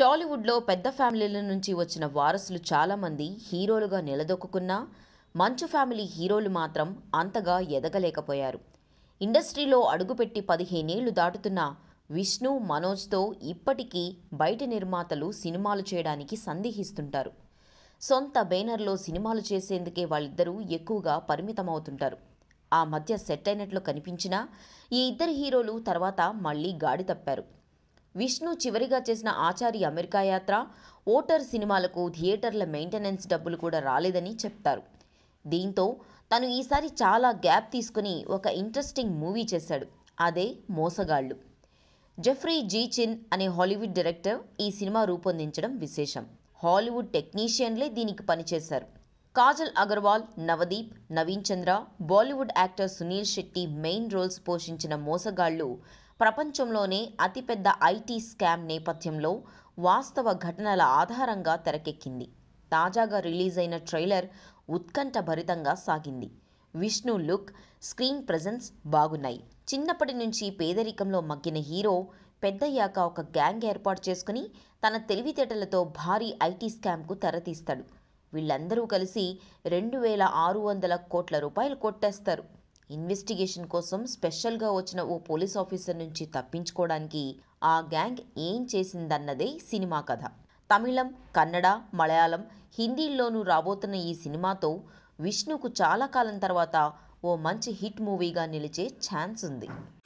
టాలీవుడ్లో పెద్ద ఫ్యామిలీల నుంచి వచ్చిన వారసులు చాలామంది హీరోలుగా నిలదొక్కున్నా మంచు ఫ్యామిలీ హీరోలు మాత్రం అంతగా ఎదగలేకపోయారు ఇండస్ట్రీలో అడుగుపెట్టి పదిహేనేళ్లు దాటుతున్న విష్ణు మనోజ్తో ఇప్పటికీ బయట నిర్మాతలు సినిమాలు చేయడానికి సందేహిస్తుంటారు సొంత బేనర్లో సినిమాలు చేసేందుకే వాళ్ళిద్దరూ ఎక్కువగా పరిమితమవుతుంటారు ఆ మధ్య సెట్ అయినట్లు కనిపించినా ఈ ఇద్దరు హీరోలు తర్వాత మళ్ళీ గాడి తప్పారు విష్ణు చివరిగా చేసిన ఆచారి అమెరికా యాత్ర ఓటర్ సినిమాలకు థియేటర్ల మెయింటెనెన్స్ డబ్బులు కూడా రాలేదని చెప్తారు దీంతో తను ఈసారి చాలా గ్యాప్ తీసుకుని ఒక ఇంట్రెస్టింగ్ మూవీ చేశాడు అదే మోసగాళ్ళు జెఫ్రీ జీ చిన్ అనే హాలీవుడ్ డైరెక్టర్ ఈ సినిమా రూపొందించడం విశేషం హాలీవుడ్ టెక్నీషియన్లే దీనికి పనిచేశారు Kajal Aggarwal Navdeep Naveen Chandra Bollywood actor Sunil Shetty main roles పోషించిన మోసగాళ్ళు ప్రపంచంలోనే అతిపెద్ద ఐటీ స్కామ్ నేపథ్యంలో వాస్తవ ఘటనల ఆధారంగా తెరకెక్కింది తాజాగా రిలీజ్ అయిన ట్రైలర్ ఉత్కంఠభరితంగా సాగింది విష్ణు లుక్ స్క్రీన్ ప్రెజెన్స్ బాగున్నాయి చిన్నప్పటి నుంచి పేదరికంలో మగ్గిన హీరో పెద్దయ్యాక ఒక గ్యాంగ్ ఏర్పాటు చేసుకుని తన తెలివితేటలతో భారీ ఐటీ స్కామ్కు తెరతీస్తాడు వీళ్ళందరూ కలిసి రెండు వేల ఆరు వందల కోట్ల రూపాయలు కొట్టేస్తారు ఇన్వెస్టిగేషన్ కోసం స్పెషల్గా వచ్చిన ఓ పోలీస్ ఆఫీసర్ నుంచి తప్పించుకోవడానికి ఆ గ్యాంగ్ ఏం చేసిందన్నదే సినిమా కథ తమిళం కన్నడ మలయాళం హిందీల్లోనూ రాబోతున్న ఈ సినిమాతో విష్ణుకు చాలా కాలం తర్వాత ఓ మంచి హిట్ మూవీగా నిలిచే ఛాన్స్ ఉంది